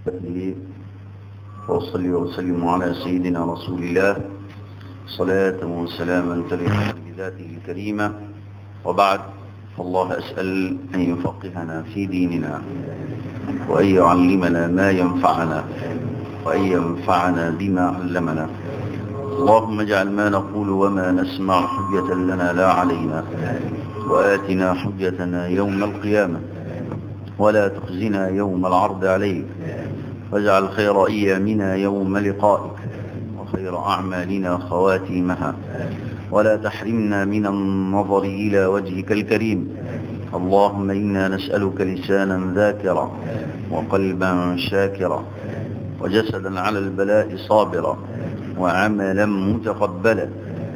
وصلي وسلم على سيدنا رسول الله صلاة وسلاما تليق بذاته الكريمة وبعد فالله أسأل أن يفقهنا في ديننا وأن يعلمنا ما ينفعنا وأن ينفعنا بما علمنا اللهم اجعل ما نقول وما نسمع حجة لنا لا علينا وآتنا حجتنا يوم القيامة ولا تخزنا يوم العرض عليك واجعل خير أيامنا يوم لقائك وخير أعمالنا خواتيمها ولا تحرمنا من النظر إلى وجهك الكريم اللهم إنا نسألك لسانا ذاكرا وقلبا شاكرا وجسدا على البلاء صابرا وعملا متقبلا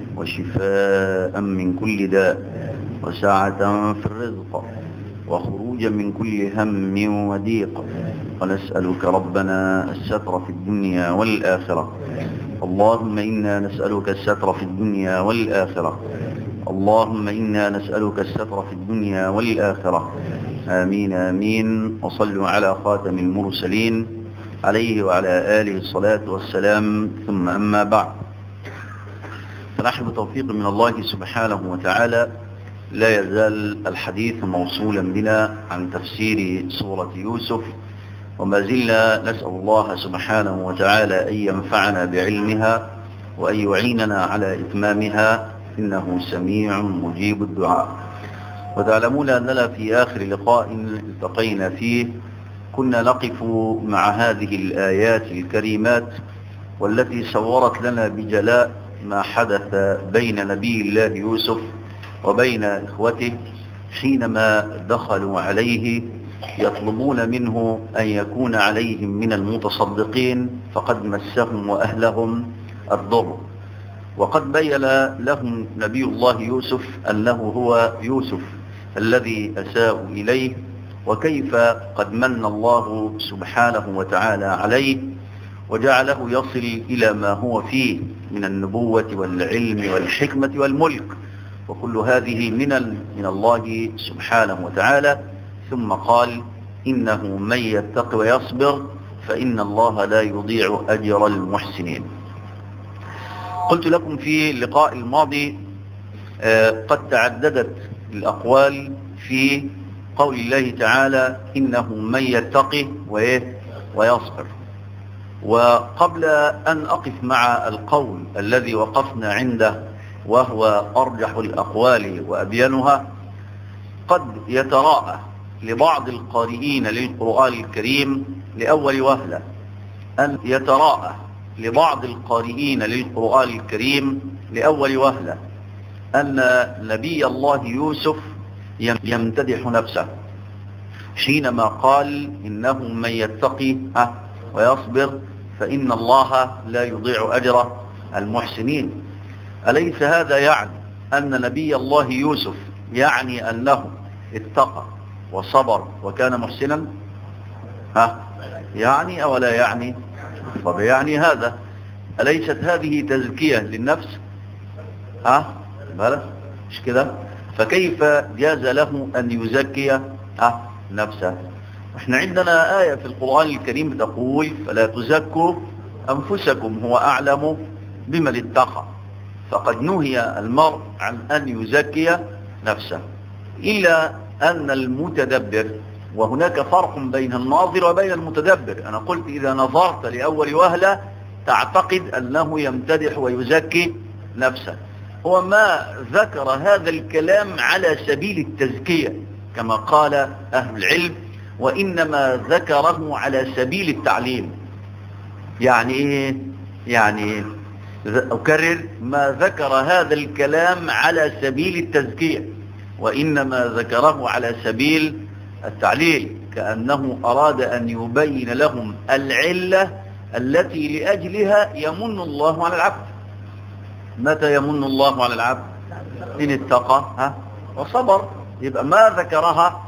وشفاء من كل داء وسعة في الرزق وخروجا من كل هم وضيق ونسألك ربنا الستر في الدنيا والآخرة اللهم إنا نسألك الستر في الدنيا والآخرة اللهم إنا نسألك الستر في الدنيا والآخرة آمين آمين وصلوا على خاتم المرسلين عليه وعلى آله الصلاة والسلام ثم أما بعد فنحن بتوفيق من الله سبحانه وتعالى لا يزال الحديث موصولا بنا عن تفسير سورة يوسف وما زلنا نسأل الله سبحانه وتعالى أن ينفعنا بعلمها وأن يعيننا على إتمامها إنه سميع مجيب الدعاء وتعلمون أننا في آخر لقاء التقينا فيه كنا نقف مع هذه الآيات الكريمات والتي صورت لنا بجلاء ما حدث بين نبي الله يوسف وبين إخوته حينما دخلوا عليه يطلبون منه أن يكون عليهم من المتصدقين فقد مسهم وأهلهم الضر وقد بين لهم نبي الله يوسف أنه هو يوسف الذي أساءوا إليه وكيف قد من الله سبحانه وتعالى عليه وجعله يصل إلى ما هو فيه من النبوة والعلم والحكمة والملك وكل هذه من من الله سبحانه وتعالى ثم قال إنه من يتق ويصبر فإن الله لا يضيع أجر المحسنين قلت لكم في اللقاء الماضي قد تعددت الأقوال في قول الله تعالى إنه من يتقي ويصبر وقبل أن أقف مع القول الذي وقفنا عنده وهو أرجح الأقوال وأبينها قد يتراءى لبعض القارئين للقرآن الكريم لأول وهلة أن يتراءى لبعض القارئين للقرآن الكريم لأول وهلة أن نبي الله يوسف يمتدح نفسه حينما قال إنه من يتقي ويصبر فإن الله لا يضيع أجر المحسنين أليس هذا يعني أن نبي الله يوسف يعني أنه اتقى وصبر وكان محسنا ها يعني أو لا يعني طب يعني هذا أليست هذه تزكية للنفس ها بلى مش كده فكيف جاز له أن يزكي ها نفسه احنا عندنا آية في القرآن الكريم تقول فلا تزكوا أنفسكم هو أعلم بمن اتقى فقد نهي المرء عن أن يزكي نفسه إلا أن المتدبر وهناك فرق بين الناظر وبين المتدبر أنا قلت إذا نظرت لأول وهلة تعتقد أنه يمتدح ويزكي نفسه هو ما ذكر هذا الكلام على سبيل التزكية كما قال أهل العلم وإنما ذكره على سبيل التعليم يعني إيه يعني أكرر ما ذكر هذا الكلام على سبيل التزكية وإنما ذكره على سبيل التعليل كأنه أراد أن يبين لهم العلة التي لأجلها يمن الله على العبد متى يمن الله على العبد إن اتقى ها وصبر يبقى ما ذكرها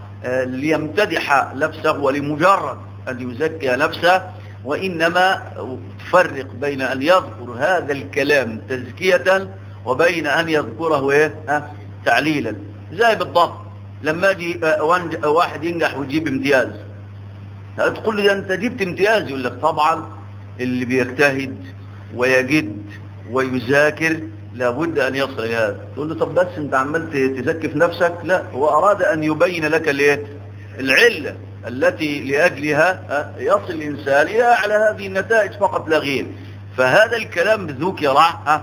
ليمتدح نفسه ولمجرد أن يزكي نفسه وإنما تفرق بين أن يذكر هذا الكلام تزكية وبين أن يذكره إيه؟ ها؟ تعليلا زي بالضبط لما يجي واحد ينجح ويجيب امتياز تقول لي انت جبت امتياز يقول لك طبعا اللي بيجتهد ويجد ويذاكر لابد ان يصل الى هذا تقول له طب بس انت عمال تزكي في نفسك لا هو اراد ان يبين لك الايه العله التي لاجلها يصل الانسان الى على هذه النتائج فقط لا غير فهذا الكلام ذكر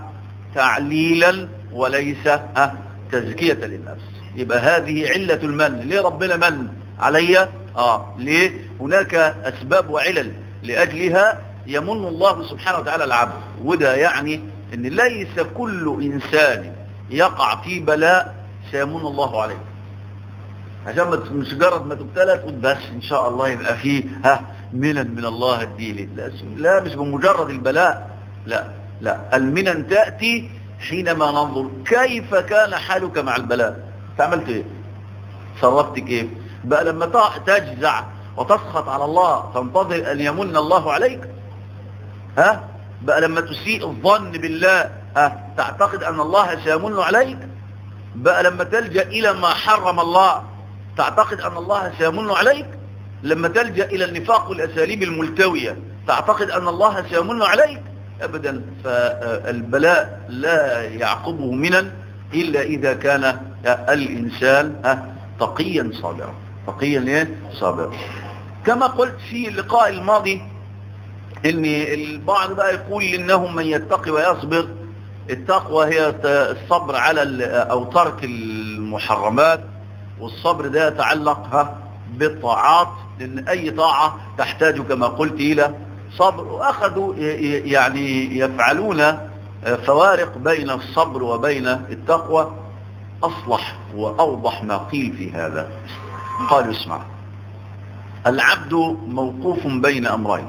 تعليلا وليس تزكيه للنفس يبقى هذه عله المن ليه ربنا من علي اه ليه هناك اسباب وعلل لاجلها يمن الله سبحانه وتعالى العبد وده يعني ان ليس كل انسان يقع في بلاء سيمن الله عليه عشان مش مجرد ما تبتلى تقول بس ان شاء الله يبقى فيه ها منن من الله الديلي لا, لا مش بمجرد البلاء لا لا المنن تأتي حينما ننظر كيف كان حالك مع البلاء عملت ايه صرفت كيف بقى لما تجزع وتسخط على الله تنتظر ان يمن الله عليك ها بقى لما تسيء الظن بالله ها تعتقد ان الله سيمن عليك بقى لما تلجأ الى ما حرم الله تعتقد ان الله سيمن عليك لما تلجأ الى النفاق والاساليب الملتوية تعتقد ان الله سيمن عليك ابدا فالبلاء لا يعقبه منا الا اذا كان الانسان تقيا صابرا تقيا ايه صابرا كما قلت في اللقاء الماضي ان البعض بقى يقول انه من يتقي ويصبر التقوى هي الصبر على او ترك المحرمات والصبر ده يتعلق بالطاعات لان اي طاعة تحتاج كما قلت الى صبر واخذوا يعني يفعلون فوارق بين الصبر وبين التقوى اصلح واوضح ما قيل في هذا قالوا اسمع العبد موقوف بين امرين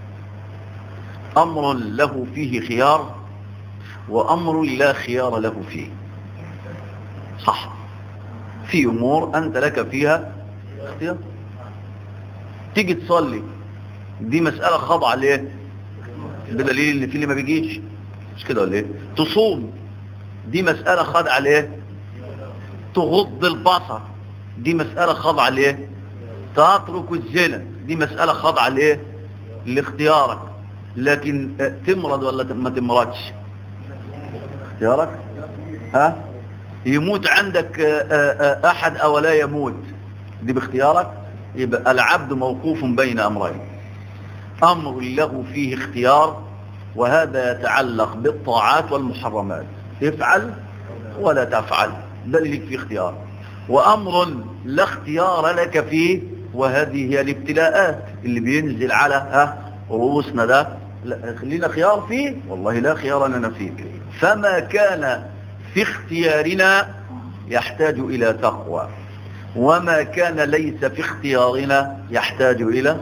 امر له فيه خيار وامر لا خيار له فيه صح في امور انت لك فيها اختيار تيجي تصلي دي مسألة خاضعة ليه بدليل ان في اللي ما بيجيش مش كده ولا ايه تصوم دي مسألة خاضعة ليه تغض البصر دي مسألة خاضعة ليه تترك الزنا دي مسألة خاضعة ليه لاختيارك لكن تمرض ولا ما تمرضش اختيارك ها يموت عندك احد او لا يموت دي باختيارك يبقى العبد موقوف بين امرين امر له فيه اختيار وهذا يتعلق بالطاعات والمحرمات افعل ولا تفعل ده اللي لك فيه اختيار وامر لا اختيار لك فيه وهذه هي الابتلاءات اللي بينزل على ها رؤوسنا ده لا خلينا خيار فيه والله لا خيار لنا فيه فما كان في اختيارنا يحتاج الى تقوى وما كان ليس في اختيارنا يحتاج الى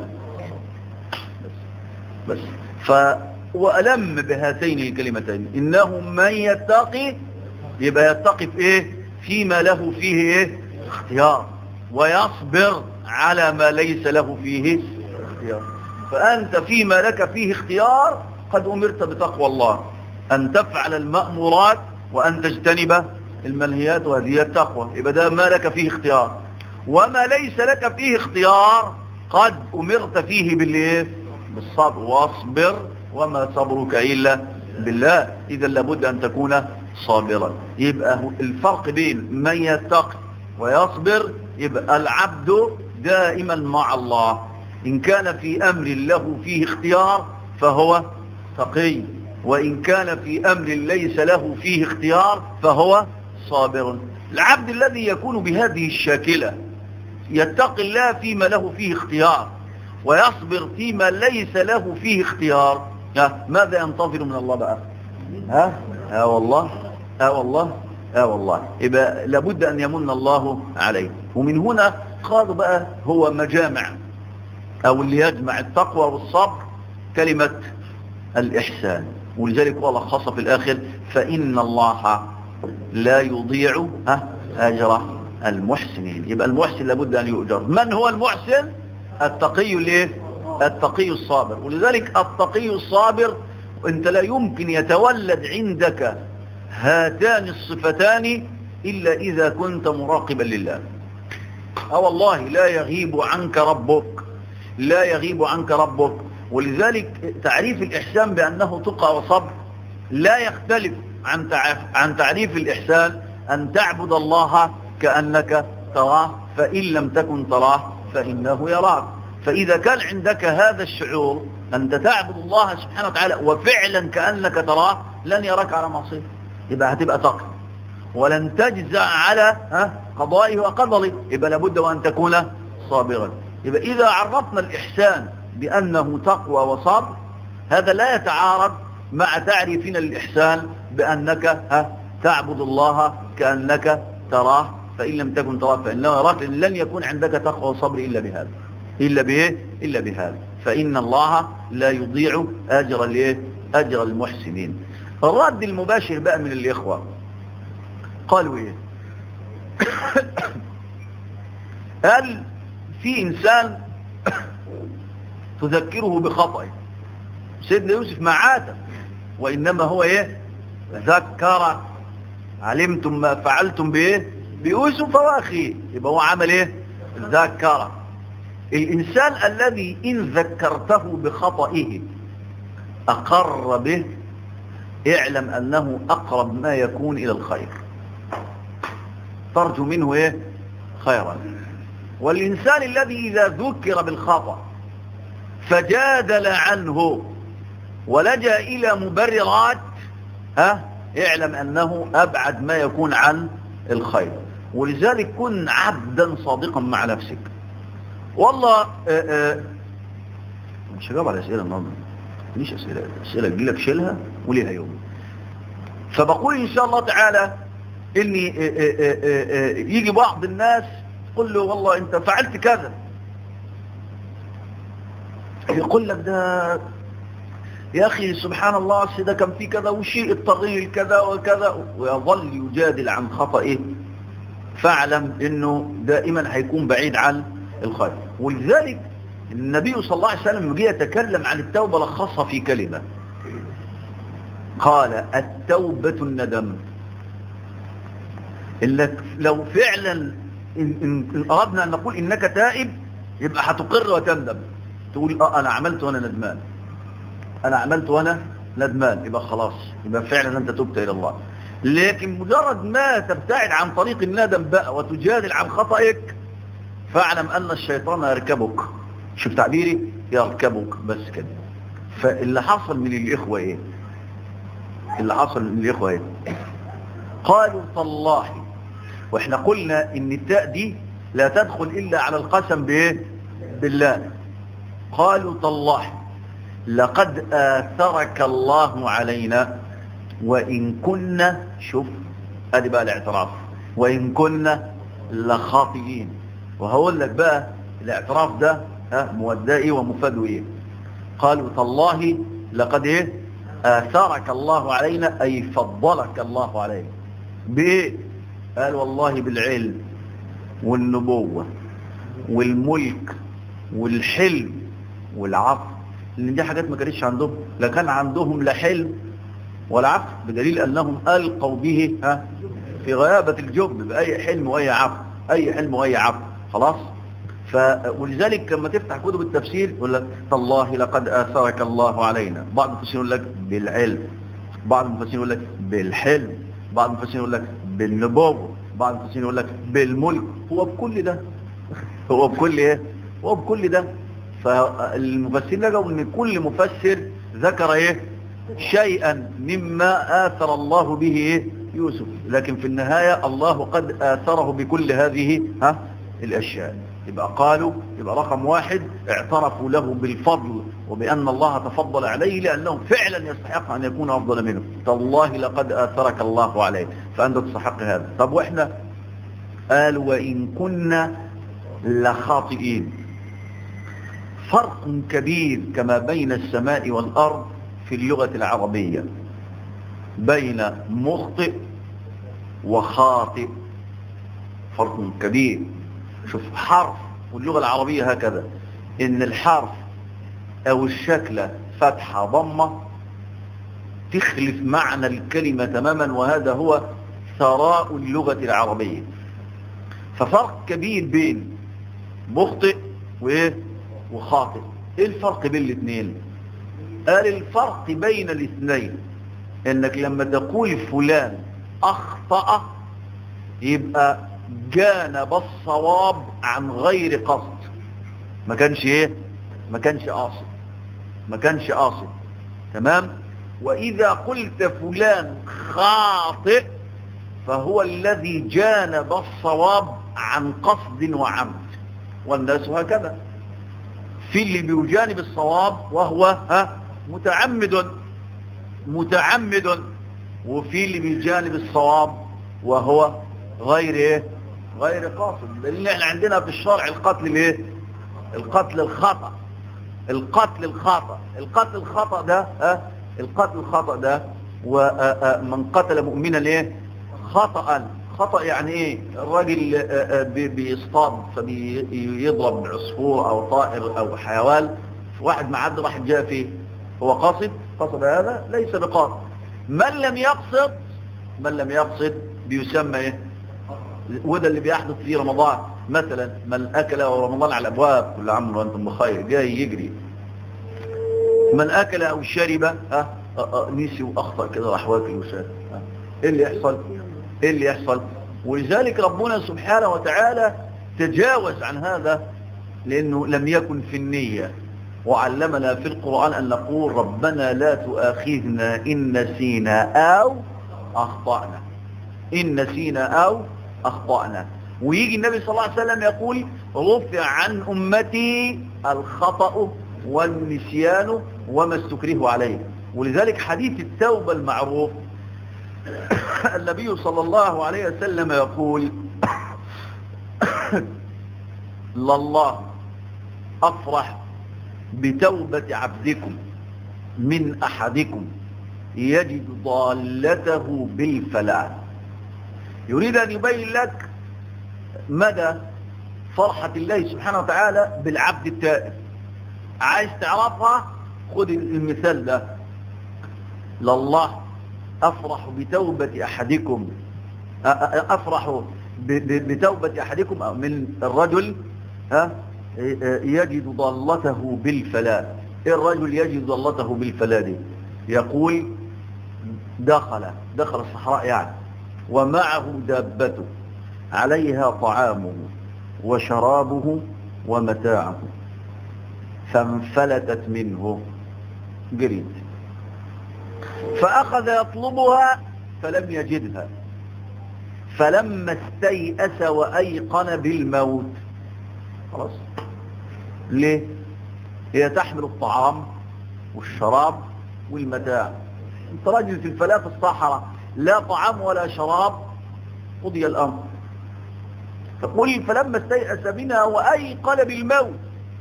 بس ف وألم بهاتين الكلمتين إنه من يتقي يبقى يتقي في إيه فيما له فيه إيه اختيار ويصبر على ما ليس له فيه اختيار فأنت فيما لك فيه اختيار قد أمرت بتقوى الله أن تفعل المأمورات وأن تجتنب المنهيات وهذه التقوى يبقى ده ما لك فيه اختيار وما ليس لك فيه اختيار قد أمرت فيه بالإيه بالصبر واصبر وما صبرك إلا بالله إذا لابد أن تكون صابرا يبقى الفرق بين من يتقي ويصبر يبقى العبد دائما مع الله إن كان في أمر له فيه اختيار فهو تقي وإن كان في أمر ليس له فيه اختيار فهو صابر العبد الذي يكون بهذه الشاكلة يتقي الله فيما له فيه اختيار ويصبر فيما ليس له فيه اختيار ها ماذا ينتظر من الله بقى ها ها والله ها والله ها والله يبقى لابد أن يمن الله عليه ومن هنا قالوا بقى هو مجامع أو اللي يجمع التقوى والصبر كلمة الإحسان ولذلك هو لخص في الآخر فإن الله لا يضيع ها أجر المحسنين يبقى المحسن لابد أن يؤجر من هو المحسن التقي الايه التقي الصابر ولذلك التقي الصابر انت لا يمكن يتولد عندك هاتان الصفتان إلا إذا كنت مراقبا لله اه والله لا يغيب عنك ربك لا يغيب عنك ربك ولذلك تعريف الإحسان بأنه تقى وصبر لا يختلف عن عن تعريف الإحسان أن تعبد الله كأنك تراه فإن لم تكن تراه فإنه يراك فإذا كان عندك هذا الشعور أنت تعبد الله سبحانه وتعالى وفعلا كأنك تراه لن يراك على معصيه يبقى هتبقى تقي ولن تجزع على قضائه وقدره يبقى لابد وأن تكون صابرا يبقى إذا عرفنا الإحسان بأنه تقوى وصبر هذا لا يتعارض مع تعريفنا الإحسان بأنك ها تعبد الله كأنك تراه فإن لم تكن تراه فإنه يراك لن يكون عندك تقوى وصبر إلا بهذا إلا به إلا بهذا فإن الله لا يضيع أجر الايه أجر المحسنين الرد المباشر بقى من الإخوة قالوا إيه هل في إنسان تذكره بخطئه سيدنا يوسف ما عاتب وإنما هو إيه ذكر علمتم ما فعلتم بإيه بيوسف وأخيه يبقى هو عمل إيه ذكر الإنسان الذي إن ذكرته بخطئه أقر به اعلم أنه أقرب ما يكون إلى الخير ترجو منه إيه خيرا والإنسان الذي إذا ذكر بالخطأ فجادل عنه ولجأ إلى مبررات ها اعلم أنه أبعد ما يكون عن الخير ولذلك كن عبدا صادقا مع نفسك والله آآ آآ مش هجاوب على أسئلة النهارده مش أسئلة أسئلة تجيلك شيلها وليها يوم فبقول إن شاء الله تعالى إني آآ يجي بعض الناس تقول له والله أنت فعلت كذا يقول لك ده يا أخي سبحان الله ده كان في كذا وشيء اضطري كذا وكذا ويظل يجادل عن خطئه فاعلم انه دائما هيكون بعيد عن الخير ولذلك النبي صلى الله عليه وسلم يجي يتكلم عن التوبة لخصها في كلمة قال التوبة الندم إنك لو فعلا إن, إن, إن أردنا أن نقول إنك تائب يبقى هتقر وتندم تقول اه أنا عملت وأنا ندمان أنا عملت وأنا ندمان يبقى خلاص يبقى فعلا أنت تبت إلى الله لكن مجرد ما تبتعد عن طريق الندم بقى وتجادل عن خطئك فاعلم أن الشيطان يركبك شوف تعبيري يركبك بس كده فاللي حصل من الإخوة إيه اللي حصل من الإخوة إيه قالوا تالله وإحنا قلنا إن التاء دي لا تدخل إلا على القسم بإيه بالله قالوا تالله لقد آثرك الله علينا وإن كنا شوف ادي بقى الاعتراف وإن كنا لخاطئين وهقول لك بقى الاعتراف ده ها مودائي ومفاد ايه قالوا تالله لقد ايه آثرك الله علينا أي فضلك الله علينا بإيه قال والله بالعلم والنبوة والملك والحلم والعفو لأن دي حاجات ما كانتش عندهم لا كان عندهم لا حلم ولا عفو بدليل أنهم ألقوا به ها في غيابة الجب بأي حلم وأي عفو أي حلم وأي عفو خلاص ف... ولذلك لما تفتح كتب التفسير يقول لك تالله لقد آثرك الله علينا بعض المفسرين يقول لك بالعلم بعض المفسرين يقول لك بالحلم بعض المفسرين يقول لك بالنبوة بعض المفسرين يقول لك بالملك هو بكل ده هو بكل ايه هو بكل ده فالمفسرين لقوا ان كل مفسر ذكر ايه شيئا مما آثر الله به إيه؟ يوسف لكن في النهاية الله قد آثره بكل هذه ها الأشياء يبقى قالوا يبقى رقم واحد اعترفوا له بالفضل وبأن الله تفضل عليه لأنه فعلا يستحق أن يكون أفضل منه تالله لقد آثرك الله عليه فأنت تستحق هذا طب وإحنا قالوا وإن كنا لخاطئين فرق كبير كما بين السماء والأرض في اللغة العربية بين مخطئ وخاطئ فرق كبير شوف حرف واللغة العربية هكذا ان الحرف او الشكل فتحة ضمة تخلف معنى الكلمة تماما وهذا هو ثراء اللغة العربية ففرق كبير بين مخطئ وايه وخاطئ ايه الفرق بين الاثنين قال الفرق بين الاثنين انك لما تقول فلان اخطأ يبقى جانب الصواب عن غير قصد ما كانش ايه ما كانش قاصد ما كانش قاصد تمام واذا قلت فلان خاطئ فهو الذي جانب الصواب عن قصد وعمد والناس هكذا في اللي بيجانب الصواب وهو ها متعمد متعمد وفي اللي بيجانب الصواب وهو غير ايه غير قاصد لان احنا عندنا في الشرع القتل الايه القتل الخطأ القتل الخطأ القتل الخطأ ده ها القتل الخطأ ده ومن قتل مؤمنا ايه خطأ خطأ يعني ايه الراجل بيصطاد فبيضرب عصفور او طائر او حيوان واحد معدي راح جاء فيه هو قاصد قصد هذا ليس بقاصد من لم يقصد من لم يقصد بيسمى ايه وده اللي بيحدث في رمضان مثلا من اكل ورمضان على الابواب كل عام وانتم بخير جاي يجري من اكل او شرب ها نسي واخطا كده راح واكل وشرب ايه اللي يحصل ايه اللي يحصل ولذلك ربنا سبحانه وتعالى تجاوز عن هذا لانه لم يكن في النية وعلمنا في القرآن ان نقول ربنا لا تؤاخذنا ان نسينا او اخطأنا ان نسينا او اخطأنا ويجي النبي صلى الله عليه وسلم يقول رفع عن امتي الخطأ والنسيان وما استكرهوا عليه ولذلك حديث التوبة المعروف النبي صلى الله عليه وسلم يقول لله أفرح بتوبة عبدكم من أحدكم يجد ضالته بالفلاح يريد أن يبين لك مدى فرحة الله سبحانه وتعالى بالعبد التائب عايز تعرفها خذ المثال ده لله أفرح بتوبة أحدكم أفرح بتوبة أحدكم من الرجل ها يجد ضالته بالفلاة الرجل يجد ضالته بالفلاة دي يقول دخل دخل الصحراء يعني ومعه دابته عليها طعامه وشرابه ومتاعه فانفلتت منه جريد فأخذ يطلبها فلم يجدها فلما استيأس وأيقن بالموت خلاص ليه هي تحمل الطعام والشراب والمتاع انت راجل في الفلاة في الصحراء لا طعام ولا شراب قضي الأمر تقول فلما استيأس منها وأيقن بالموت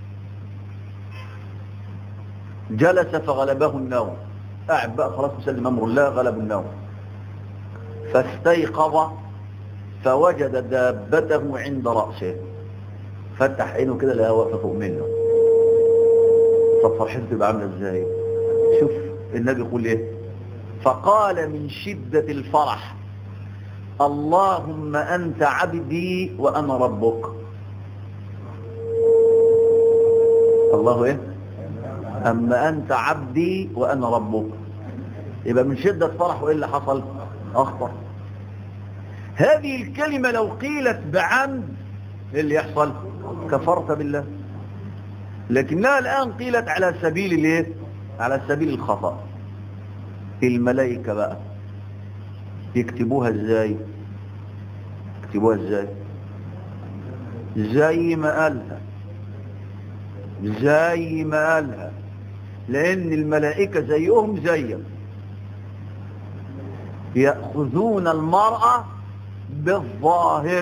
جلس فغلبه النوم قاعد بقى خلاص مسلم امر الله غلب النوم فاستيقظ فوجد دابته عند رأسه فتح عينه كده لقاها واقفه فوق منه طب فرحته تبقى عامله ازاي شوف النبي يقول ايه فقال من شدة الفرح اللهم أنت عبدي وأنا ربك الله ايه أما أنت عبدي وأنا ربك يبقى من شدة فرحه إيه اللي حصل أخطر هذه الكلمة لو قيلت بعمد إيه اللي يحصل كفرت بالله لكنها الآن قيلت على سبيل الايه على سبيل الخطأ الملائكة بقى يكتبوها ازاي يكتبوها ازاي زي ما قالها زي ما قالها لان الملائكة زيهم زيهم يأخذون المرأة بالظاهر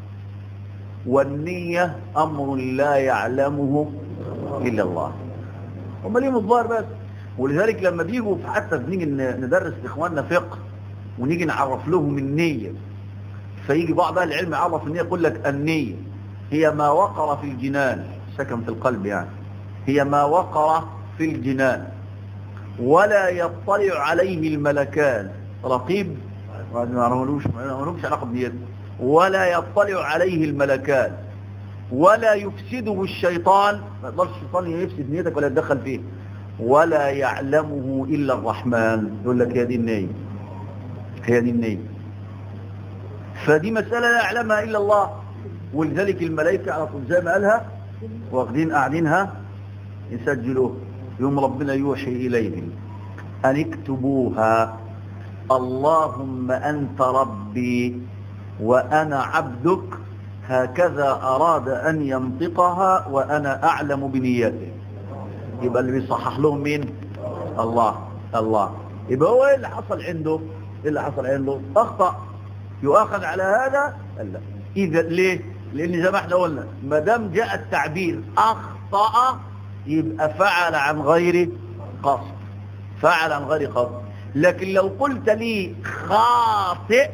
والنية امر لا يعلمه الا الله هم ليهم الظاهر بس ولذلك لما بيجوا في حتى بنيجي ندرس لاخواننا فقه ونيجي نعرف لهم النية فيجي بعض اهل العلم يعرف النية يقول لك النية هي ما وقر في الجنان سكن في القلب يعني هي ما وقر في الجنان ولا يطلع عليه الملكان رقيب ما عملوش ما عملوش علاقه بنيته ولا يطلع عليه الملكان ولا يفسده الشيطان ما يقدرش الشيطان يفسد نيتك ولا يتدخل فيه ولا يعلمه إلا الرحمن يقول لك هي دي النية هي دي النية فدي مسألة لا يعلمها إلا الله ولذلك الملائكة على طول زي ما قالها واخدين قاعدينها يسجلوه يوم ربنا يوحي إليهم أن اكتبوها اللهم أنت ربي وأنا عبدك هكذا أراد أن ينطقها وأنا أعلم بنيته يبقى اللي بيصحح لهم مين الله الله يبقى هو ايه اللي حصل عنده ايه اللي حصل عنده اخطأ يؤاخذ على هذا لا اذا ليه لان زي ما احنا قلنا ما دام جاء التعبير اخطأ يبقى فعل عن غير قصد فعل عن غير قصد لكن لو قلت لي خاطئ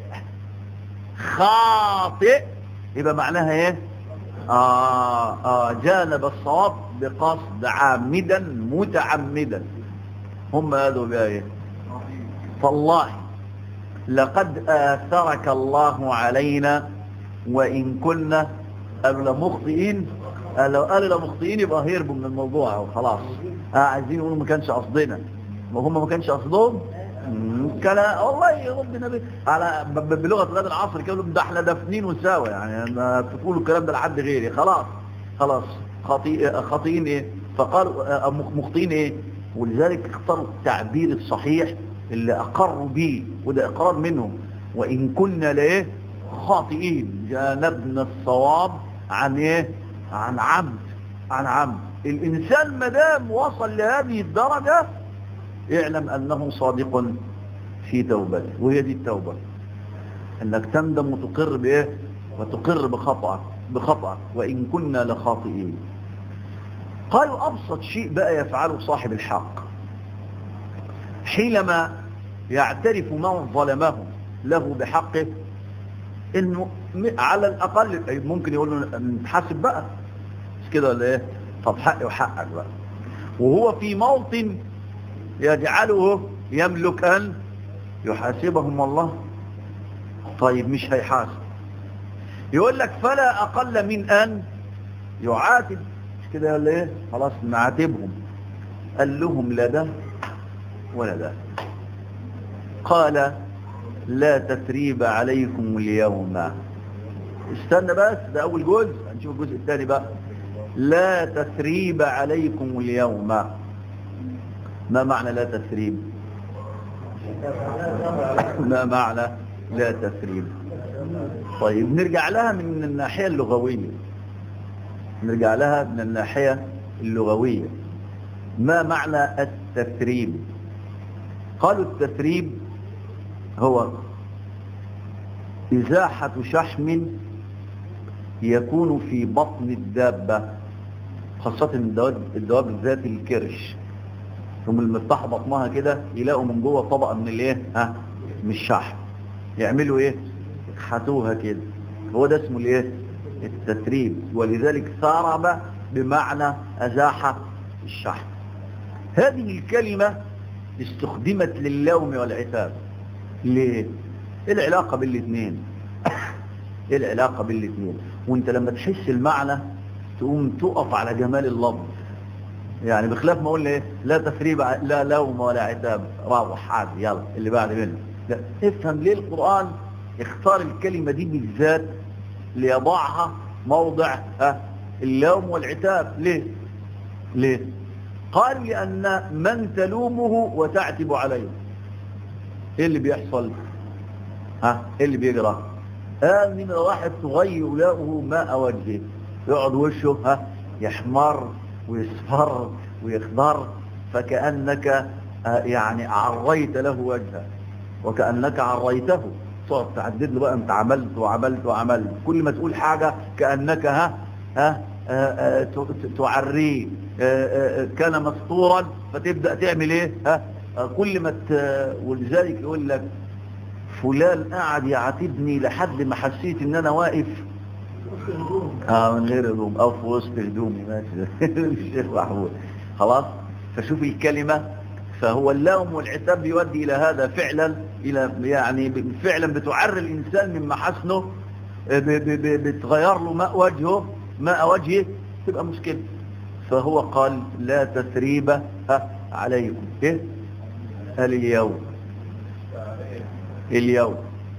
خاطئ يبقى معناها ايه آه آه جانب الصواب بقصد عامدا متعمدا هم هذا بها ايه فالله لقد آثرك الله علينا وإن كنا قالوا مخطئين لو قالوا مخطئين يبقى هيربوا من الموضوع وخلاص آه عايزين يقولوا ما كانش قصدنا ما هم ما كانش قصدهم كان والله ربنا بي... على بلغه غد العصر كانوا ده احنا دافنين وساوى يعني ما تقولوا الكلام ده لحد غيري خلاص خلاص خطيئ خاطئين ايه فقالوا مخطئين ايه ولذلك اختاروا التعبير الصحيح اللي اقروا به وده اقرار منهم وان كنا لايه خاطئين جانبنا الصواب عن ايه عن عمد عن عمد الانسان ما دام وصل لهذه الدرجه اعلم أنه صادق في توبته وهي دي التوبة أنك تندم وتقر بإيه وتقر بخطأ بخطأ وإن كنا لخاطئين قالوا أبسط شيء بقى يفعله صاحب الحق حينما يعترف من ظلمه له بحقه انه على الاقل ممكن يقول له نتحاسب بقى مش كده ولا ايه طب حقي وحقك بقى وهو في موطن يجعله يملك أن يحاسبهم الله طيب مش هيحاسب يقول لك فلا أقل من أن يعاتب مش كده ولا ايه خلاص نعاتبهم قال لهم لا ده ولا ده قال لا تثريب عليكم اليوم استنى بس ده أول جزء هنشوف الجزء الثاني بقى لا تثريب عليكم اليوم ما معنى لا تثريب ما معنى لا تثريب طيب نرجع لها من الناحية اللغوية نرجع لها من الناحية اللغوية ما معنى التثريب قالوا التثريب هو إزاحة شحم يكون في بطن الدابة خاصة الدواب, الدواب ذات الكرش ثم المفتاح بطنها كده يلاقوا من جوه طبقة من الايه ها من الشحم يعملوا ايه يخحتوها كده هو ده اسمه الايه التتريب ولذلك ثرب بمعنى ازاح الشحم هذه الكلمة استخدمت للوم والعتاب ليه ايه العلاقة بالاثنين ايه العلاقة بالاثنين وانت لما تحس المعنى تقوم تقف على جمال اللفظ يعني بخلاف ما اقول ايه لا تثريب لا لوم ولا عتاب روح عادي يلا اللي بعد منه لا افهم ليه القرآن اختار الكلمة دي بالذات ليضعها موضع ها اللوم والعتاب ليه ليه قال لأن من تلومه وتعتب عليه ايه اللي بيحصل ها ايه اللي بيجرى قال من واحد تغير له ماء وجهه يقعد وشه ها يحمر ويصفر ويخضر فكأنك يعني عريت له وجهه وكأنك عريته تقعد تعدد له بقى انت عملت وعملت وعملت كل ما تقول حاجة كأنك ها ها تعريه كان مسطورا فتبدأ تعمل ايه ها كل ما ولذلك يقول لك فلان قاعد يعاتبني لحد ما حسيت ان انا واقف اه من غير هدوم او في وسط هدومي ماشي الشيخ محمود خلاص فشوف الكلمة فهو اللوم والعتاب بيودي الى هذا فعلا الى يعني فعلا بتعر الانسان من محاسنه بتغير له ماء وجهه ماء وجهه تبقى مشكلة فهو قال لا تثريب ها عليكم ايه اليوم اليوم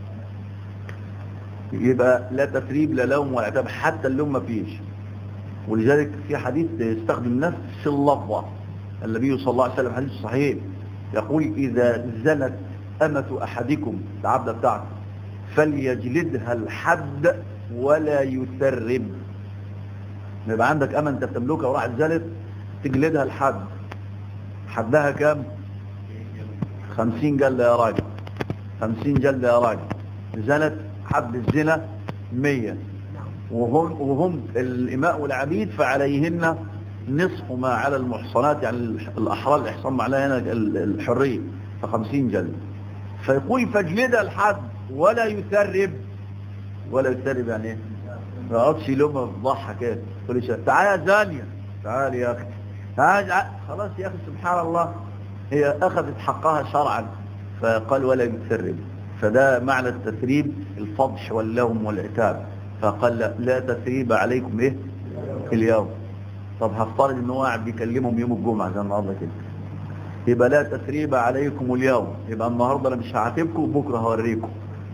يبقى لا تثريب لا لوم ولا عتاب حتى اللوم ما فيش ولذلك في حديث يستخدم نفس اللفظة النبي صلى الله عليه وسلم حديث صحيح يقول إذا زنت أمة أحدكم العبدة بتاعته فليجلدها الحد ولا يثرب يبقى عندك أمة أنت بتملكها وراحت زنت تجلدها الحد حدها كام خمسين جلدة يا راجل خمسين جلدة يا راجل زنت حد الزنا مية وهم, وهم الإماء والعبيد فعليهن نصف ما على المحصنات يعني الأحرار الإحصان معناها هنا الحرية فخمسين جلد فيقول فاجلدها الحد ولا يثرب ولا يثرب يعني ايه ما يقعدش يلومها في ضحى كده تقول لي تعالى يا زانية تعالى يا أخي تعالى خلاص يا أخي سبحان الله هي أخذت حقها شرعا فقال ولا يثرب فده معنى التثريب الفضح واللوم والعتاب فقال لا, لا تثريب عليكم ايه اليوم طب هفترض ان هو قاعد بيكلمهم يوم الجمعه زي النهارده كده يبقى لا تثريب عليكم اليوم يبقى النهارده انا مش هعاتبكم بكره هوريكم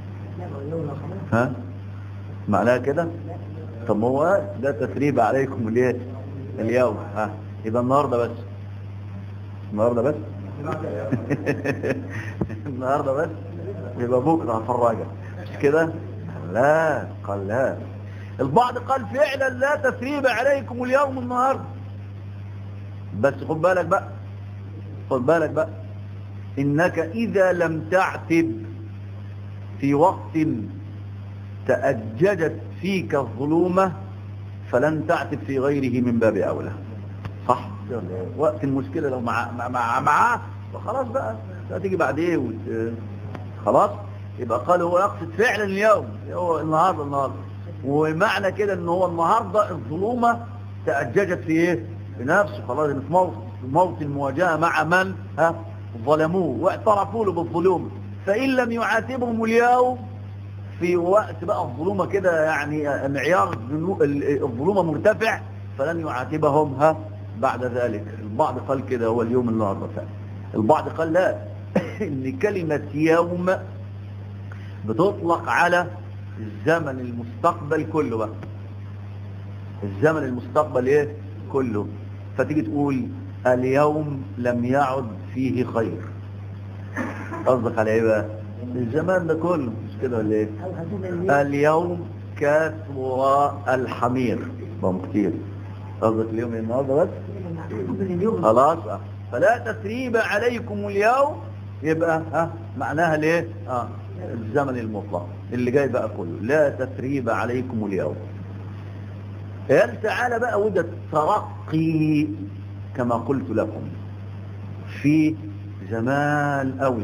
ها معناها كده طب ما هو لا تثريب عليكم الايه اليوم ها يبقى النهارده بس النهارده بس النهارده بس يبقى بكره هفرجك مش كده لا قال لا البعض قال فعلا لا تثريب عليكم اليوم النهارده بس خد بالك بقى خد بالك بقى انك اذا لم تعتب في وقت تأججت فيك الظلومة فلن تعتب في غيره من باب أولى صح وقت المشكلة لو مع مع معاه فخلاص بقى هتيجي بعد ايه وت... خلاص يبقى قال هو يقصد فعلا اليوم هو النهارده النهارده ومعنى كده ان هو النهارده الظلومه تأججت في ايه في نفسه خلاص في موت في موت المواجهه مع من ها ظلموه واعترفوا له بالظلوم فان لم يعاتبهم اليوم في وقت بقى الظلومه كده يعني معيار الظلومه مرتفع فلن يعاتبهم ها بعد ذلك البعض قال كده هو اليوم النهارده فعلا البعض قال لا ان كلمه يوم بتطلق على الزمن المستقبل كله بقى الزمن المستقبل ايه كله فتيجي تقول اليوم لم يعد فيه خير قصدك على ايه بقى الزمان ده كله مش كده ولا ايه اليوم كثر الحمير بهم كتير قصدك اليوم النهارده بس خلاص فلا تثريب عليكم اليوم يبقى ها معناها ليه اه الزمن المطلق اللي جاي بقى كله لا تثريب عليكم اليوم قال تعالى بقى وده الترقي كما قلت لكم في زمان قوي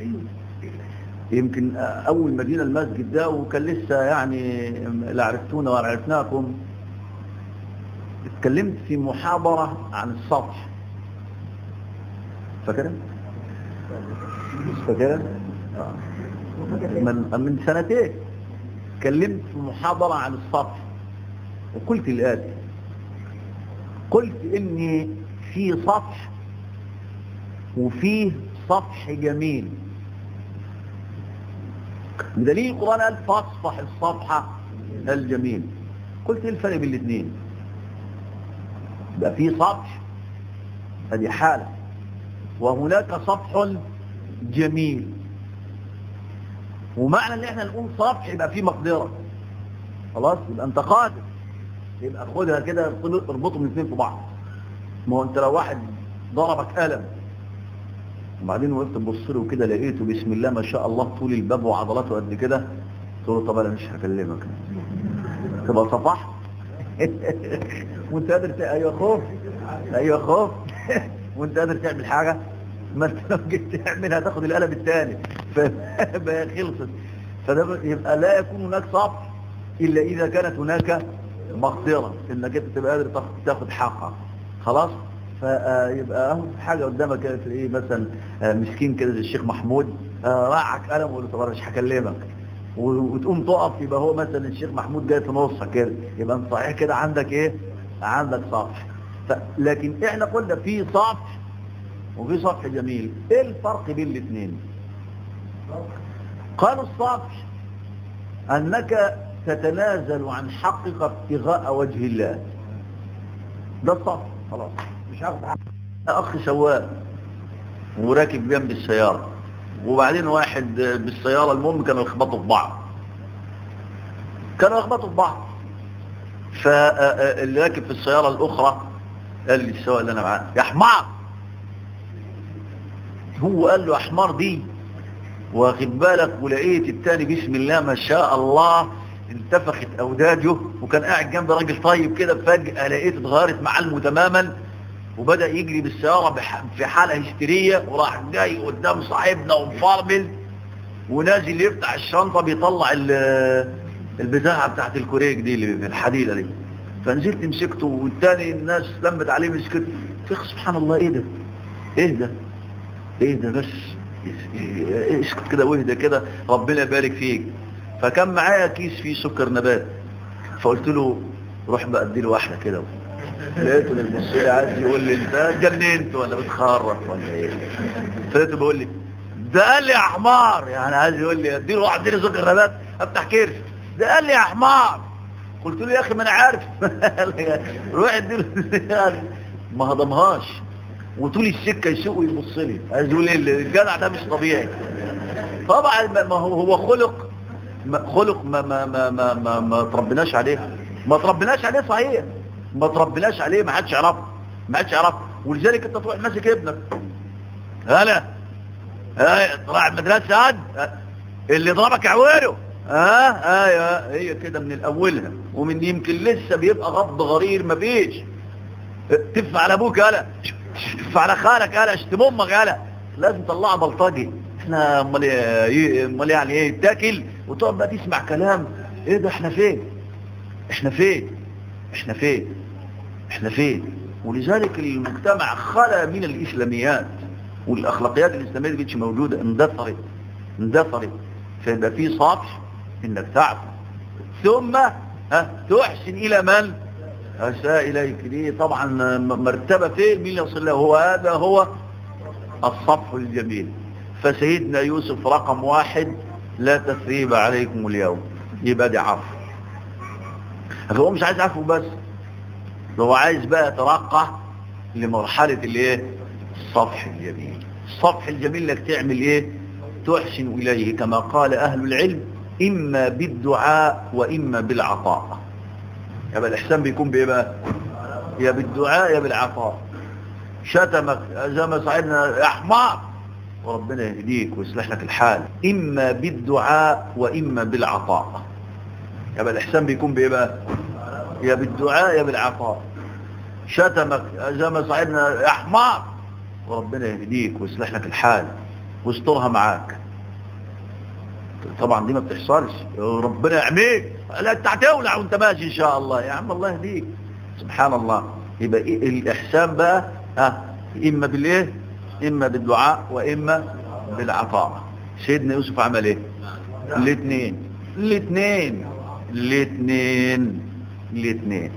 يمكن اول مدينة المسجد ده وكان لسه يعني لا عرفتونا ولا عرفناكم اتكلمت في محاضرة عن السطح فاكرة؟ فاكرة؟ آه. من من سنتين اتكلمت في محاضرة عن السطح وقلت الآتي قلت إن في سطح وفيه سطح جميل بدليل القرآن قال فاصفح الصفحة الجميل قلت ايه الفرق بين الاثنين يبقى في سطح هذه حالة وهناك سطح جميل ومعنى ان احنا نقول سطح يبقى فيه مقدرة خلاص يبقى انت قادر يبقى خدها كده اربطهم الاثنين في بعض ما هو انت لو واحد ضربك قلم وبعدين وقفت تبص له كده لقيته بسم الله ما شاء الله طول الباب وعضلاته قد كده تقول له طب انا مش هكلمك تبقى صفحت وانت قادر تعمل ايوه خوف ايوه خوف وانت قادر تعمل حاجه ما انت لو جيت تعمل هتاخد القلم الثاني فبقى خلصت فده يبقى لا يكون هناك سطح الا اذا كانت هناك مقدره انك انت تبقى قادر تاخد حقك خلاص فيبقى اهو حاجه قدامك كده ايه مثلا مسكين كده زي الشيخ محمود راعك قلم وقول له طب انا مش هكلمك و- وتقوم تقف يبقى هو مثلا الشيخ محمود جاي في نصك كده يبقى انت صحيح كده عندك ايه عندك صفح ف... لكن احنا قلنا في صفح وفي صفح جميل ايه الفرق بين الاثنين قالوا الصفح انك تتنازل عن حقك ابتغاء وجه الله ده الصفح خلاص مش هاخد حق اخ سواق وراكب جنب السيارة وبعدين واحد بالسيارة المهم كانوا يخبطوا في بعض كانوا يخبطوا في بعض فاللي راكب في السيارة الأخرى قال لي السواق اللي أنا معاه يا حمار هو قال له يا حمار دي واخد بالك ولقيت التاني بسم الله ما شاء الله انتفخت أوداجه وكان قاعد جنب راجل طيب كده فجأة لقيت اتغيرت معالمه تماما وبدأ يجري بالسيارة بح- في حالة هستيرية وراح جاي قدام صاحبنا ومفرمل ونازل يفتح الشنطة بيطلع ال- البتاعة بتاعت الكوريك دي اللي الحديدة دي فنزلت مسكته والتاني الناس لمت عليه مسكته فيخ سبحان الله ايه ده ايه ده ايه ده بس اسكت كده واهدى كده ربنا يبارك فيك فكان معايا كيس فيه سكر نبات فقلت له روح بقى اديله واحده كده لقيته اللي بيبص لي عايز يقول لي انت اتجننت ولا بتخرف ولا ايه فلقيته بيقول لي ده قال لي يا حمار يعني عايز يقول لي اديله واحد اديله سكر نبات افتح كرش ده قال لي يا حمار قلت له يا اخي ما انا عارف روح اديله ما هضمهاش وطول السكه يسوق ويبص لي عايز يقول ايه الجدع ده مش طبيعي طبعا ما ما هو هو خلق ما خلق ما ما ما ما ما, ما تربناش عليه ما تربناش عليه صحيح ما تربناش عليه ما حدش يعرفه ما حدش يعرفه ولذلك انت تروح ماسك ابنك هلا هاي طلع المدرسه هاد اللي ضربك عويله ها ايوه هي كده من الاولها ومن يمكن لسه بيبقى غض غرير ما فيش تف على ابوك يالا تف على خالك يالا اشتم امك يالا لازم تطلعها بلطجي احنا امال ايه امال يعني ايه تاكل وتقعد بقى تسمع كلام ايه ده احنا فين احنا فين احنا فين احنا فين ولذلك المجتمع خلى من الاسلاميات والاخلاقيات الاسلاميه دي مش موجوده اندثرت اندثرت فيبقى في صفح انك تعفو ثم ها تحسن الى من اساء اليك دي طبعا مرتبه فين مين يصل له هو هذا هو الصفح الجميل فسيدنا يوسف رقم واحد لا تثريب عليكم اليوم يبقى دي عفو هو مش عايز عفو بس ده هو عايز بقى يترقى لمرحلة الايه الصفح الجميل الصفح الجميل انك تعمل ايه تحسن اليه كما قال اهل العلم اما بالدعاء واما بالعطاء يبقى الاحسان بيكون بايه بقى يا بالدعاء يا بالعطاء شتمك زي ما صاحبنا يا حمار وربنا يهديك ويصلح لك الحال اما بالدعاء واما بالعطاء يبقى الاحسان بيكون بايه بقى يا بالدعاء يا بالعطاء شتمك زي ما صاحبنا يا حمار وربنا يهديك ويصلح لك الحال ويسترها معاك طبعا دي ما بتحصلش ربنا يعميك لا انت هتولع وانت ماشي ان شاء الله يا عم الله يهديك سبحان الله يبقى إيه الاحسان بقى ها اما بالايه اما بالدعاء واما بالعطاء سيدنا يوسف عمل ايه الاثنين الاثنين الاثنين الاثنين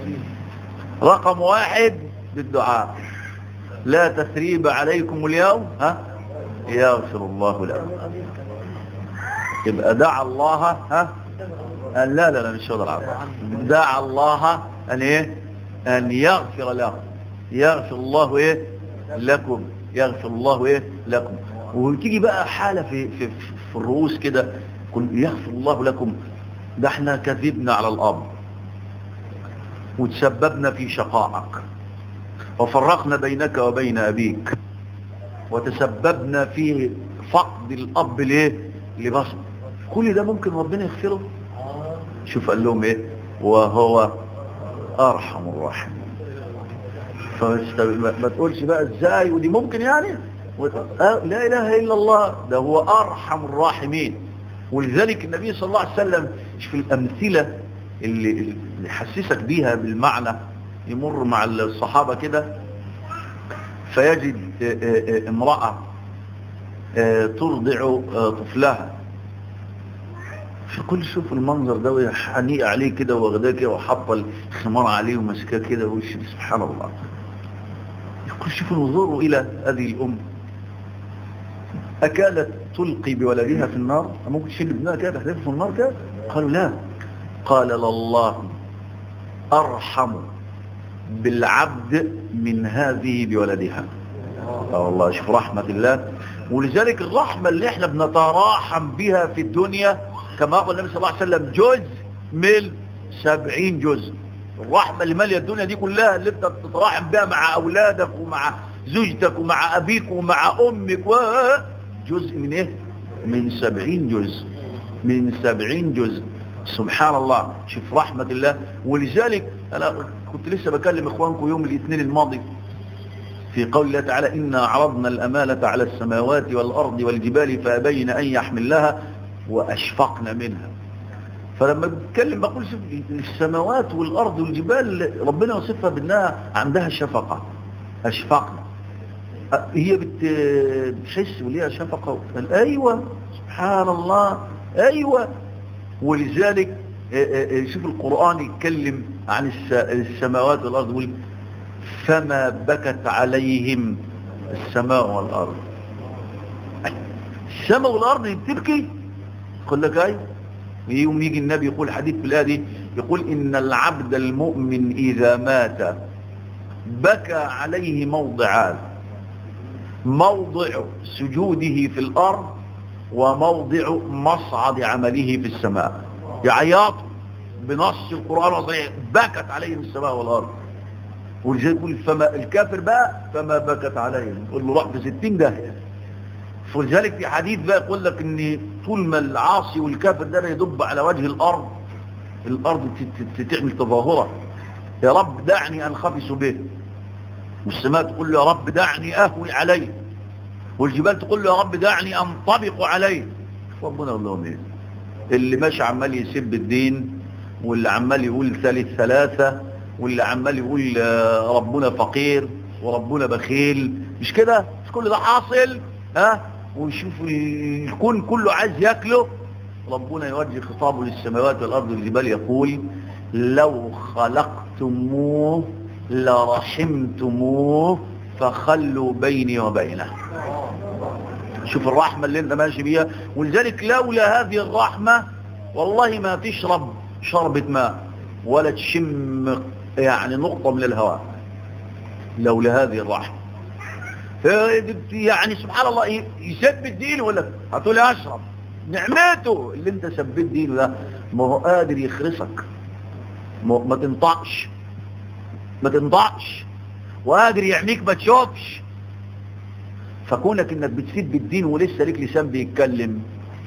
رقم واحد بالدعاء لا تثريب عليكم اليوم ها يغفر الله لكم يبقى دعا الله ها أن لا لا لا مش هذا العطاء دعا الله أن إيه أن يغفر له يغفر الله إيه لكم يغفر الله إيه لكم وتيجي بقى حالة في في في الرؤوس كده كن يغفر الله لكم ده احنا كذبنا على الأرض وتسببنا في شقائك وفرقنا بينك وبين أبيك وتسببنا في فقد الأب ليه لبصر كل ده ممكن ربنا يغفره شوف قال لهم ايه وهو ارحم الراحمين ما تقولش بقى ازاي ودي ممكن يعني لا اله الا الله ده هو ارحم الراحمين ولذلك النبي صلى الله عليه وسلم في الامثله اللي, اللي يحسسك بيها بالمعنى يمر مع الصحابه كده فيجد امراه ترضع طفلها فكل شوف المنظر ده وهي حنيقة عليه كده واخداه كده وحاطه الخمار عليه وماسكاه كده وش سبحان الله كل شوف انظروا إلى هذه الأم أكانت تلقي بولدها في النار ممكن تشيل ابنها كده تحدث في النار كده قالوا لا قال لله أرحم بالعبد من هذه بولدها اه والله شوف رحمة الله ولذلك الرحمة اللي احنا بنتراحم بها في الدنيا كما قال النبي صلى الله عليه وسلم جزء من سبعين جزء الرحمة اللي مالية الدنيا دي كلها اللي انت بتتراحم بها مع أولادك ومع زوجتك ومع أبيك ومع أمك و جزء من ايه من سبعين جزء من سبعين جزء سبحان الله شوف رحمة الله ولذلك أنا كنت لسه بكلم إخوانكم يوم الاثنين الماضي في قول الله تعالى إنا عرضنا الأمانة على السماوات والأرض والجبال فأبين أن يحملها وأشفقنا منها فلما بتكلم بقول شوف السماوات والأرض والجبال ربنا وصفها بأنها عندها شفقة أشفقنا هي بتحس وليها شفقة قال أيوة سبحان الله أيوة ولذلك شوف القرآن يتكلم عن السماوات والأرض يقول فما بكت عليهم السماء والأرض السماء والأرض بتبكي يقول لك أي يوم يجي النبي يقول حديث في الآية دي يقول إن العبد المؤمن إذا مات بكى عليه موضعان موضع سجوده في الأرض وموضع مصعد عمله في السماء يعيط بنص القرآن وصحيح بكت عليهم السماء والأرض ولذلك يقول فما الكافر بقى فما بكت عليهم يقول له روح في ستين داهية ولذلك في حديث بقى يقول لك ان طول ما العاصي والكافر ده يدب على وجه الأرض الأرض تعمل تظاهرة يا رب دعني أنخفس به والسماء تقول له يا رب دعني أهوي عليه والجبال تقول له يا رب دعني أنطبق عليه ربنا يقول لهم ايه اللي ماشي عمال يسب الدين واللي عمال يقول ثالث ثلاثة واللي عمال يقول ربنا فقير وربنا بخيل مش كده مش كل ده حاصل ها ويشوف الكون كله عايز ياكله ربنا يوجه خطابه للسماوات والأرض والجبال يقول لو خلقتموه لرحمتموه فخلوا بيني وبينه شوف الرحمة اللي انت ماشي بيها ولذلك لولا هذه الرحمة والله ما تشرب شربة ماء ولا تشم يعني نقطة من الهواء لولا هذه الرحمة يعني سبحان الله يسب الدين ولا هتقول اشرب نعمته اللي انت سبيت دينه ده ما هو قادر يخرسك ما تنطقش ما تنطقش وقادر يعميك ما تشوفش فكونك انك بتسيب الدين ولسه ليك لسان بيتكلم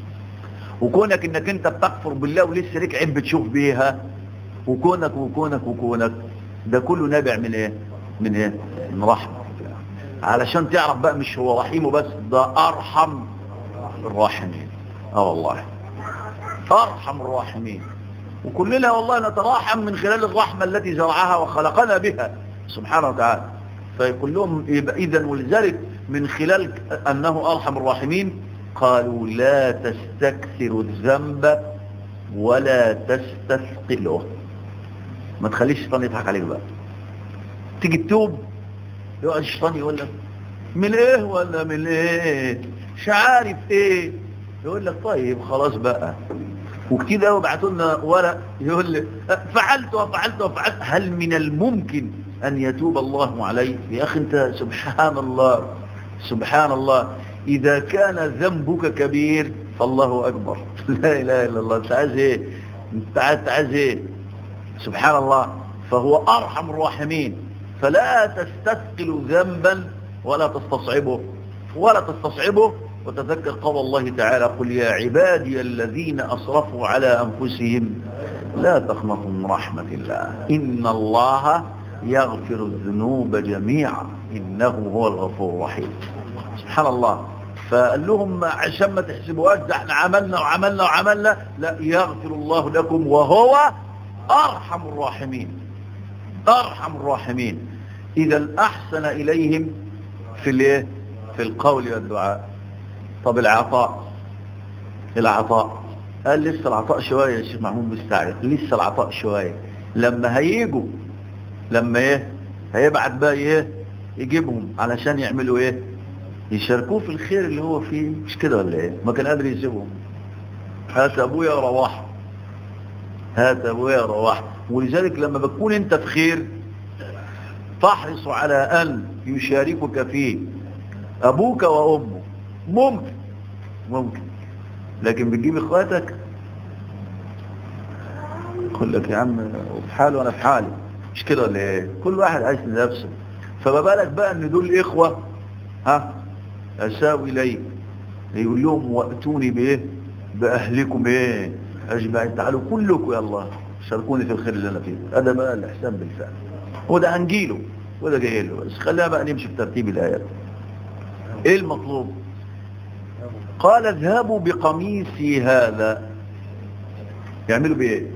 وكونك انك انت بتكفر بالله ولسه ليك عين بتشوف بيها وكونك وكونك وكونك ده كله نابع من ايه من ايه من رحمه علشان تعرف بقى مش هو رحيم بس ده ارحم الراحمين اه والله ارحم الراحمين وكلنا والله نتراحم من خلال الرحمة التي زرعها وخلقنا بها سبحانه وتعالى فيقول لهم إذا ولذلك من خلال أنه أرحم الراحمين قالوا لا تستكثروا الذنب ولا تستثقله ما تخليش الشيطان يضحك عليك بقى تيجي تتوب يقعد الشيطان يقول لك من ايه ولا من ايه مش عارف ايه يقول لك طيب خلاص بقى وكتير قوي بعتوا لنا ورق يقول لي فعلت وفعلت وفعلت هل من الممكن ان يتوب الله علي يا اخي انت سبحان الله سبحان الله اذا كان ذنبك كبير فالله اكبر لا اله الا الله انت عايز ايه انت عايز ايه سبحان الله فهو ارحم الراحمين فلا تستثقل ذنبا ولا تستصعبه ولا تستصعبه وتذكر قول الله تعالى قل يا عبادي الذين أسرفوا على أنفسهم لا تخنطوا من رحمة الله إن الله يغفر الذنوب جميعا إنه هو الغفور الرحيم سبحان الله فقال لهم عشان ما تحسبوهاش ده احنا عملنا وعملنا وعملنا لا يغفر الله لكم وهو أرحم الراحمين أرحم الراحمين إذا أحسن إليهم في الايه في القول والدعاء طب العطاء العطاء قال لسه العطاء شوية يا شيخ محمود مستعجل لسه العطاء شوية لما هيجوا لما ايه هيبعت بقى ايه يجيبهم علشان يعملوا ايه يشاركوه في الخير اللي هو فيه مش كده ولا ايه ما كان قادر يسيبهم هات ابويا روح هات ابويا روح ولذلك لما بتكون انت في خير تحرص على ان يشاركك فيه ابوك وامك ممكن ممكن لكن بتجيب اخواتك يقول لك يا عم في حاله وانا في حالي مش كده ولا ايه كل واحد عايش لنفسه فما بالك بقى ان دول اخوه ها اساوي اليك يقول لهم واتوني بايه باهلكم ايه اجمعين تعالوا كلكم يا الله شاركوني في الخير اللي انا فيه هذا بقى الاحسان بالفعل وده هنجيله وده جاي له بس خلينا بقى نمشي في ترتيب الايات ايه المطلوب قال اذهبوا بقميصي هذا يعملوا بايه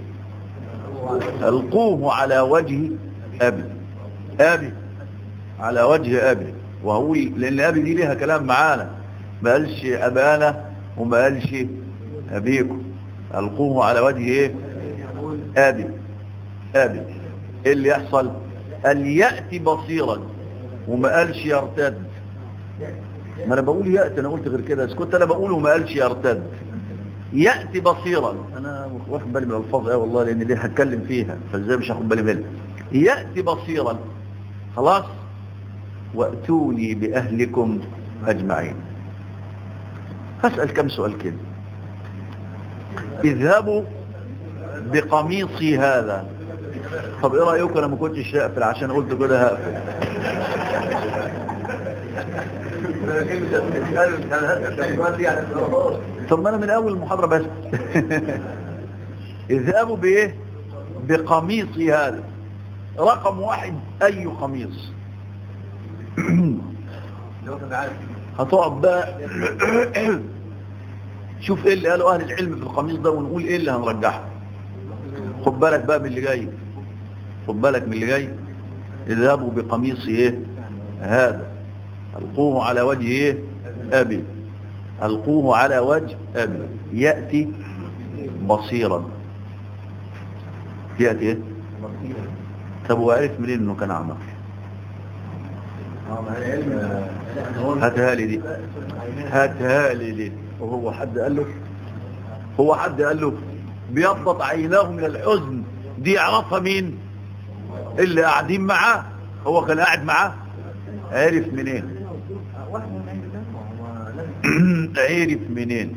القوه على وجه ابي ابي على وجه ابي وهو لان ابي دي ليها كلام معانا ما قالش ابانا وما قالش ابيكم القوه على وجه ايه ابي ابي ايه اللي يحصل قال ياتي بصيرا وما قالش يرتد ما انا بقول ياتي انا قلت غير كده بس كنت انا بقول وما قالش يرتد ياتي بصيرا انا واخد بالي من الالفاظ ايه والله لان دي هتكلم فيها فازاي مش هاخد بالي منها ياتي بصيرا خلاص واتوني باهلكم اجمعين هسال كم سؤال كده اذهبوا بقميصي هذا طب ايه رايكم انا ما كنتش هقفل عشان قلت كده هقفل طب ما انا من اول المحاضره بس اذهبوا بايه بقميصي هذا رقم واحد اي قميص هتقعد بقى شوف ايه اللي قالوا اهل العلم في القميص ده ونقول ايه اللي هنرجحه خد بالك بقى من اللي جاي خد بالك من اللي جاي اذهبوا بقميصي ايه هذا القوه على وجه ايه ابي القوه على وجه ابي ياتي بصيرا ياتي ايه طب وعرف منين انه كان اعمى هاتها لي دي هاتها لي دي وهو حد قال له هو حد قال له بيضت عيناه من الحزن دي يعرفها مين اللي قاعدين معاه هو كان قاعد معاه عرف منين عرف منين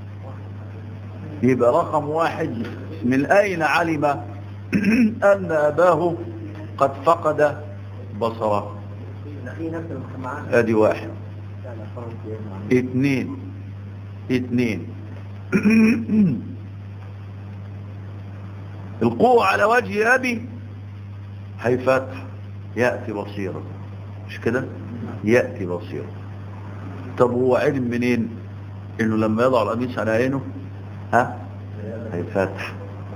يبقى رقم واحد من اين علم ان اباه قد فقد بصره ادي واحد اثنين اثنين القوة على وجه ابي هيفتح يأتي بصيرا مش كده يأتي بصيرا طب هو علم منين انه لما يضع القميص على عينه ها هيفتح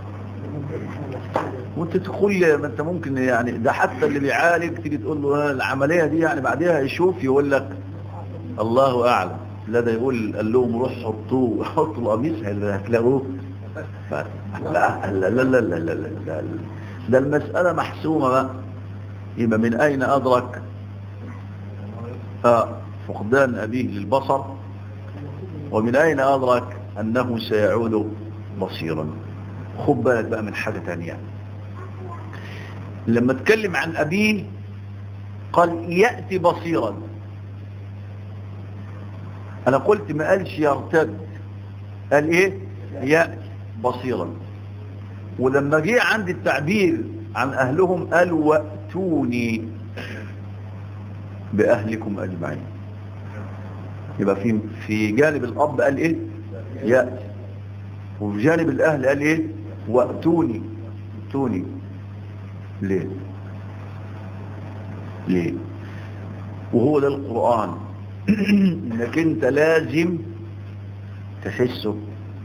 وانت تقول ما انت ممكن يعني ده حتى اللي بيعالج تيجي تقول له العملية دي يعني بعدها يشوف يقول لك الله اعلم لا ده يقول قال لهم روح حطوه حطوا القميص هتلاقوه لا لا لا لا لا لا لا لا ده المسألة محسومة بقى يبقى من أين أدرك فقدان أبيه للبصر ومن أين أدرك أنه سيعود بصيرا خد بالك بقى من حاجة تانية لما اتكلم عن أبيه قال يأتي بصيرا أنا قلت ما قالش يرتد قال إيه يأتي بصيرا ولما جه عند التعبير عن أهلهم قال وأتوني بأهلكم أجمعين يبقى في في جانب الأب قال إيه يأتي وفي جانب الأهل قال إيه وأتوني أتوني ليه ليه وهو ده القرآن انك انت لازم تحسه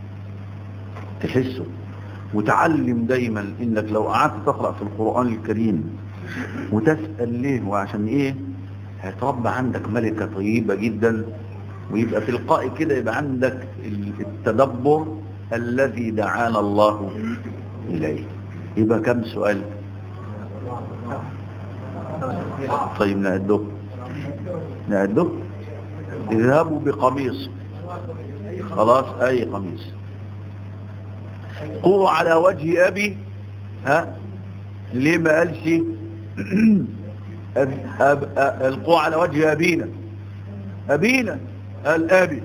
تحسه وتعلم دايما انك لو قعدت تقرأ في القرآن الكريم وتسأل ليه وعشان ايه هيتربى عندك ملكة طيبة جدا ويبقى تلقائي كده يبقى عندك التدبر الذي دعانا الله إليه يبقى كم سؤال طيب نعده نعده اذهبوا بقميص خلاص اي قميص قوا على وجه ابي ها ليه ما قالش أب أب أب القوا على وجه ابينا ابينا قال ابي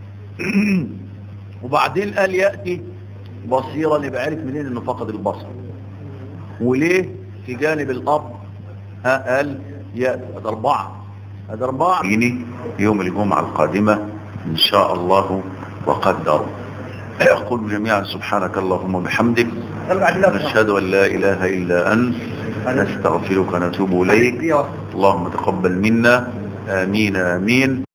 وبعدين قال ياتي بصيرا يبقى عارف منين انه فقد البصر وليه في جانب الاب ها قال ياتي هذا اربعه هذا اربعه يجيني يوم الجمعة القادمة إن شاء الله وقدر يقول جميعا سبحانك اللهم وبحمدك نشهد أن لا إله إلا أنت نستغفرك ونتوب إليك اللهم تقبل منا آمين آمين